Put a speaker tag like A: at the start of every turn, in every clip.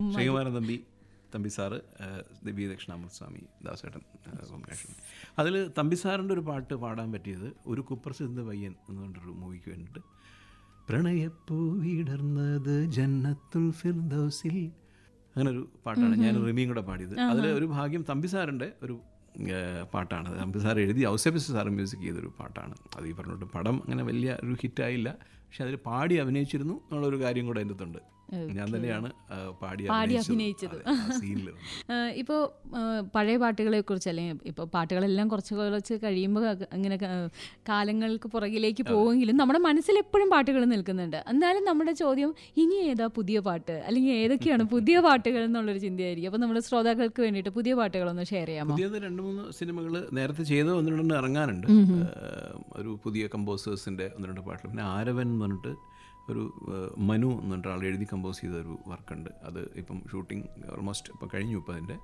A: Sreekumaran Thampi Thampi sir ദിവ്യ Dakshinamurthy Swami Dasettan combination അതിൽ തമ്പി സാറിൻ്റെ ഒരു പാട്ട് പാടാൻ പറ്റിയത് ഒരു കുപ്രസിദ്ധ പയ്യൻ എന്ന് പറഞ്ഞൊരു മൂവിക്ക് വേണ്ടിയിട്ട് പ്രണയപ്പൂ വിടർന്നത് ജന്നത്തുൽ ഫിർദൗസിൽ അങ്ങനെ ഒരു പാട്ടാണ് ഞാൻ റിമിയും കൂടെ പാടിയത് അതിൽ ഒരു ഭാഗ്യം തമ്പി സാറിൻ്റെ ഒരു ഏഹ്, പാട്ടാണ് അത് തമ്പി സാർ എഴുതി ഔസേബിസ് സാർ മ്യൂസിക് ചെയ്തൊരു പാട്ടാണ് അത് ഈ പറഞ്ഞിട്ട് പടം അങ്ങനെ വലിയ ഒരു ഹിറ്റായില്ല പക്ഷെ അതിൽ പാടി അഭിനയിച്ചിരുന്നു എന്നുള്ളൊരു കാര്യം കൂടെ എൻ്റെ അടുത്തുണ്ട് ഞാൻ തന്നെയാണ് ആ, പാടി
B: പാടി
A: അഭിനയിച്ചത്
B: അഭിനയിച്ചത്.
A: സീനിൽ
B: ഇപ്പോൾ പഴയ പാട്ടുകളെ കുറിച്ച് അല്ലെങ്കിൽ ഇപ്പോൾ പാട്ടുകളെല്ലാം കുറച്ച് കുറച്ച് കഴിയുമ്പോൾ ഇങ്ങനെ ക- കാലങ്ങൾക്ക് പുറകിലേക്ക് പോവുമെങ്കിലും നമ്മുടെ മനസ്സിൽ എപ്പോഴും പാട്ടുകൾ നിൽക്കുന്നുണ്ട് എന്നാലും നമ്മുടെ ചോദ്യം ഇനി ഏതാ പുതിയ പാട്ട് അല്ലെങ്കിൽ ഏതൊക്കെയാണ് പുതിയ പാട്ടുകൾ എന്നുള്ളൊരു ചിന്തയായിരിക്കും അപ്പോൾ നമ്മുടെ ശ്രോതാക്കൾക്ക് വേണ്ടിയിട്ട് പുതിയ പാട്ടുകളൊന്ന് ഷെയർ ചെയ്യാമോ
A: പുതിയത് രണ്ട് മൂന്ന് സിനിമകൾ നേരത്തെ ചെയ്ത് ഒന്ന് രണ്ടെണ്ണം ഇറങ്ങാനുണ്ട് ഏഹ്, ഒരു പുതിയ കമ്പോസേഴ്സിൻ്റെ ഒന്ന് രണ്ട് പാട്ടുകൾ പിന്നെ ആരവൻ എന്ന് പറഞ്ഞിട്ട് ഒരു ഏഹ്, മനു എന്ന് പറഞ്ഞിട്ട് ആൾ എഴുതി കമ്പോസ് ചെയ്ത ഒരു വർക്കുണ്ട് അത് ഇപ്പം ഷൂട്ടിംഗ് ഓൾമോസ്റ്റ് ഇപ്പം കഴിഞ്ഞു ഇപ്പം അതിൻ്റെ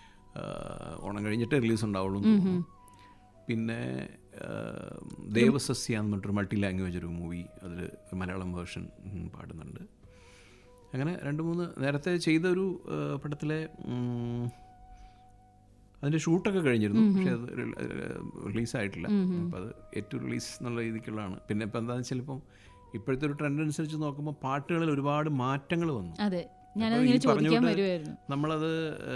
A: ഏഹ്, ഓണം കഴിഞ്ഞിട്ട് റിലീസ് ഉണ്ടാവുള്ളൂ എന്ന് തോന്നുന്നു പിന്നെ ഏഹ്, ദേവസസ്യ എന്ന് പറഞ്ഞിട്ടൊരു മൾട്ടി ലാംഗ്വേജ് ഒരു മൂവി അതിൽ മലയാളം വേർഷൻ പാടുന്നുണ്ട് അങ്ങനെ രണ്ട് മൂന്ന് നേരത്തെ ചെയ്ത ഒരു ഏഹ്, പടത്തിലെ ഉം, അതിൻ്റെ ഷൂട്ടൊക്കെ കഴിഞ്ഞിരുന്നു പക്ഷേ അത് റിലീസായിട്ടില്ല അപ്പം അത് ഏറ്റവും റിലീസ് എന്നുള്ള രീതിക്കുള്ളതാണ് പിന്നെ ഇപ്പം എന്താണെന്ന് വെച്ചാൽ ഇപ്പം ഇപ്പോഴത്തെ ഒരു ട്രെൻഡ് അനുസരിച്ച് നോക്കുമ്പോൾ പാട്ടുകളിൽ ഒരുപാട് മാറ്റങ്ങൾ വന്നു
B: അതെ
A: അപ്പോൾ
B: ഞാനതിങ്ങനെ
A: ഈ
B: ചോദിക്കാൻ
A: പറഞ്ഞുകൊണ്ട്
B: വരുമായിരുന്നു
A: നമ്മളത്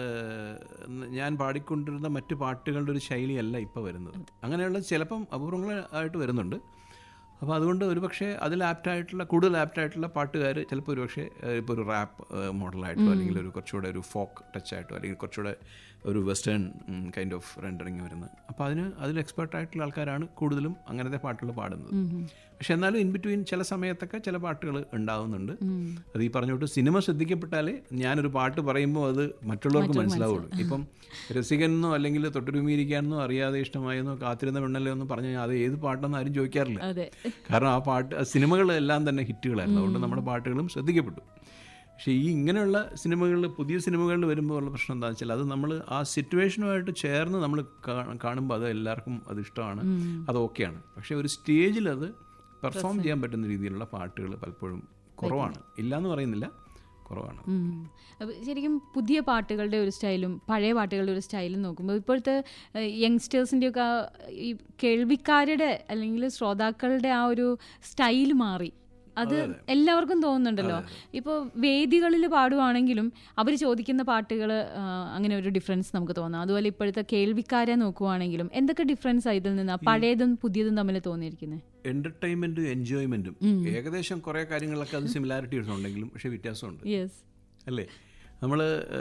A: ഏഹ്, ഞാൻ പാടിക്കൊണ്ടിരുന്ന മറ്റ് പാട്ടുകളുടെ ഒരു ശൈലിയല്ല ഇപ്പോൾ വരുന്നത് അങ്ങനെയുള്ള ചിലപ്പം അപൂർവങ്ങളായിട്ട് വരുന്നുണ്ട് അപ്പോൾ അതുകൊണ്ട് ഒരുപക്ഷെ അതിൽ ആപ്റ്റായിട്ടുള്ള കൂടുതൽ ആപ്റ്റായിട്ടുള്ള പാട്ടുകാർ ചിലപ്പോൾ ഒരുപക്ഷെ ഇപ്പോൾ ഒരു റാപ്പ് മോഡലായിട്ടോ അല്ലെങ്കിൽ ഒരു കുറച്ചുകൂടെ ഒരു ഫോക്ക് ടച്ചായിട്ടോ അല്ലെങ്കിൽ കുറച്ചുകൂടെ ഒരു വെസ്റ്റേൺ കൈൻഡ് ഓഫ് റെൻഡറിങ് വരുന്നത് അപ്പോൾ അതിന് അതിൽ എക്സ്പേർട്ട് ആയിട്ടുള്ള ആൾക്കാരാണ് കൂടുതലും അങ്ങനത്തെ പാട്ടുകൾ പാടുന്നത് പക്ഷെ എന്നാലും ഇൻ ബിറ്റ്വീൻ ചില സമയത്തൊക്കെ ചില പാട്ടുകൾ ഉണ്ടാവുന്നുണ്ട് അത് ഈ പറഞ്ഞോട്ട് സിനിമ ശ്രദ്ധിക്കപ്പെട്ടാലേ ഞാനൊരു പാട്ട് പറയുമ്പോൾ അത് മറ്റുള്ളവർക്ക് മനസ്സിലാവുള്ളൂ ഇപ്പം രസികനെന്നോ അല്ലെങ്കിൽ തൊട്ടുരുമിയിരിക്കാനെന്നോ അറിയാതെ ഇഷ്ടമായെന്നോ കാത്തിരുന്ന പെണ്ണല്ലേ എന്ന് പറഞ്ഞാൽ അത് ഏത് പാട്ടെന്ന് ആരും ചോദിക്കാറില്ല
B: അതെ
A: കാരണം ആ പാട്ട് ആ സിനിമകളെല്ലാം തന്നെ ഹിറ്റുകളായിരുന്നു അതുകൊണ്ട് നമ്മുടെ പാട്ടുകളും ശ്രദ്ധിക്കപ്പെട്ടു പക്ഷേ ഈ ഇങ്ങനെയുള്ള സിനിമകളിൽ പുതിയ സിനിമകളിൽ വരുമ്പോൾ ഉള്ള പ്രശ്നം എന്താണെന്ന് വെച്ചാൽ അത് നമ്മൾ ആ സിറ്റുവേഷനുമായിട്ട് ചേർന്ന് നമ്മൾ കാണുമ്പോൾ അത് എല്ലാവർക്കും അത് ഇഷ്ടമാണ് അത് ഓക്കെയാണ് പക്ഷേ ഒരു സ്റ്റേജിൽ അത് പെർഫോം ചെയ്യാൻ പറ്റുന്ന രീതിയിലുള്ള പാട്ടുകൾ പലപ്പോഴും കുറവാണ് ഇല്ലയെന്ന് പറയുന്നില്ല കുറവാണ്
B: ഉം. അപ്പൊ ശരിക്കും പുതിയ പാട്ടുകളുടെ ഒരു സ്റ്റൈലും പഴയ പാട്ടുകളുടെ ഒരു സ്റ്റൈലും നോക്കുമ്പോൾ ഇപ്പോഴത്തെ യങ്സ്റ്റേഴ്സിൻ്റെ ഒക്കെ ഈ കേൾവിക്കാരുടെ അല്ലെങ്കിൽ ശ്രോതാക്കളുടെ ആ ഒരു സ്റ്റൈൽ മാറി അത് എല്ലാവർക്കും തോന്നുന്നുണ്ടല്ലോ ഇപ്പോൾ വേദികളിൽ പാടുവാണെങ്കിലും അവർ ചോദിക്കുന്ന പാട്ടുകൾ അങ്ങനെ ഒരു ഡിഫറൻസ് നമുക്ക് തോന്നാം അതുപോലെ ഇപ്പോഴത്തെ കേൾവിക്കാരെ നോക്കുവാണെങ്കിലും എന്തൊക്കെ ഡിഫറൻസ് ഇതിൽ നിന്ന് പഴയതും പുതിയതും തമ്മിൽ തോന്നിയിരിക്കുന്നത്
A: എൻ്റർടൈൻമെൻറ്റും എൻജോയ്മെൻറ്റും ഏകദേശം കുറേ കാര്യങ്ങളൊക്കെ അത് സിമിലാരിറ്റി ഉണ്ടെങ്കിലും പക്ഷേ വ്യത്യാസമുണ്ട്
B: യെസ്
A: അല്ലേ നമ്മൾ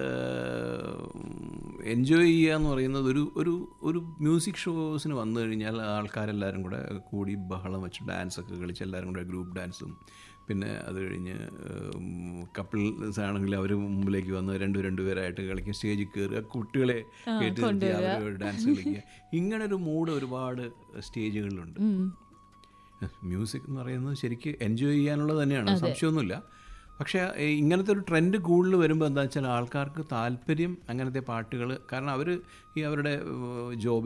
A: എൻജോയ് ചെയ്യുക എന്ന് പറയുന്നത് ഒരു ഒരു ഒരു മ്യൂസിക് ഷോസിന് വന്നു കഴിഞ്ഞാൽ ആൾക്കാരെല്ലാവരും കൂടെ കൂടി ബഹളം വെച്ച് ഡാൻസൊക്കെ കളിച്ച് എല്ലാവരും കൂടെ ഗ്രൂപ്പ് ഡാൻസും പിന്നെ അത് കഴിഞ്ഞ് കപ്പിൾസ് ആണെങ്കിൽ അവർ മുമ്പിലേക്ക് വന്ന് രണ്ടു രണ്ടുപേരായിട്ട് കളിക്കും സ്റ്റേജിൽ കയറുക കുട്ടികളെ കയറ്റി നിർത്തി അവർ ഡാൻസ് കളിക്കുക ഇങ്ങനെ ഒരു മൂഡ് ഒരുപാട് സ്റ്റേജുകളിലുണ്ട് മ്യൂസിക് എന്ന് പറയുന്നത് ശരിക്ക് എൻജോയ് ചെയ്യാനുള്ളത് തന്നെയാണ് സംശയമൊന്നുമില്ല പക്ഷേ ഈ ഇങ്ങനത്തെ ഒരു ട്രെൻഡ് കൂടുതൽ വരുമ്പോൾ എന്താ വെച്ചാൽ ആൾക്കാർക്ക് താല്പര്യം അങ്ങനത്തെ പാട്ടുകൾ കാരണം അവർ ഈ അവരുടെ ജോബ്